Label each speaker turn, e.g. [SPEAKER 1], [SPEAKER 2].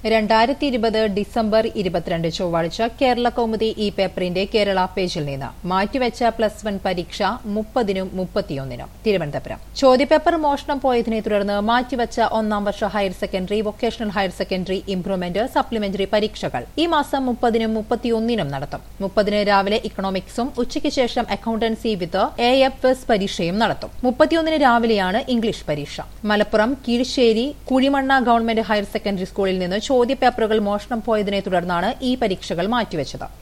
[SPEAKER 1] രണ്ടായിരത്തി ഇരുപത് ഡിസംബർ ഇരുപത്തിരണ്ട് ചൊവ്വാഴ്ച കേരള കൗമുദി ഈ പേപ്പറിന്റെ കേരള പേജിൽ നിന്ന് മാറ്റിവെച്ച പ്ലസ് വൺ പരീക്ഷ മുപ്പതിനും മുപ്പത്തിയൊന്നിനും തിരുവനന്തപുരം ചോദ്യപേപ്പർ മോഷണം പോയതിനെ തുടർന്ന് മാറ്റിവെച്ച ഒന്നാം വർഷ higher secondary vocational higher secondary improvement supplementary പരീക്ഷകൾ ഈ മാസം മുപ്പതിനും മുപ്പത്തിയൊന്നിനും നടത്തും മുപ്പതിന് രാവിലെ ഇക്കണോമിക്സും ഉച്ചയ്ക്ക് ശേഷം accountancy with A F S പരീക്ഷയും നടത്തും മുപ്പത്തിയൊന്നിന് രാവിലെയാണ് ഇംഗ്ലീഷ് പരീക്ഷ Malappuram Keezhissery Kuzhimanna government higher secondary സ്കൂളിൽ നിന്ന് ചോദ്യപേപ്പറുകൾ മോഷണം പോയതിനെ തുടർന്നാണ് ഈ പരീക്ഷകൾ മാറ്റിവെച്ചത്